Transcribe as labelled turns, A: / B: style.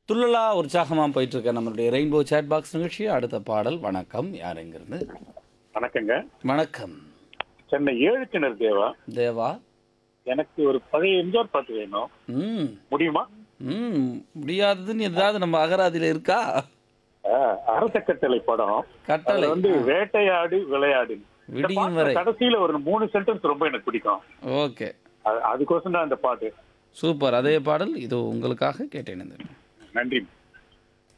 A: துள்ளலா உற்சாகமாக போயிட்டு இருக்க நம்மளுடைய ரெயின்போ சேட் பாக்ஸ் நிகழ்ச்சி அடுத்த பாடல் வணக்கம் யார் எங்கிருந்து
B: வணக்கங்க
A: வணக்கம்
B: சென்னை ஏழு கிணறு தேவா
A: தேவா
B: எனக்கு ஒரு பழைய எம்ஜிஆர் பாட்டு வேணும்
A: ம்
B: முடியுமா
A: ம் முடியாததுன்னு ஏதாவது நம்ம அகராதியில் இருக்கா
B: ஆஹ், அரசக்கட்டளை படம்
A: கட்டளை
B: அதுல வந்து வேட்டையாடு விளையாடு இந்த
A: விடியும்
B: பாட்டுல
A: வரை
B: கடைசியில ஒரு மூணு சென்டென்ஸ் ரொம்ப எனக்கு பிடிக்கும்
A: ஓகே
B: அது- அதுக்கோசம் தான் அந்த பாட்டு
A: சூப்பர் அதே பாடல் இது உங்களுக்காக கேட்டேன்
B: நன்றி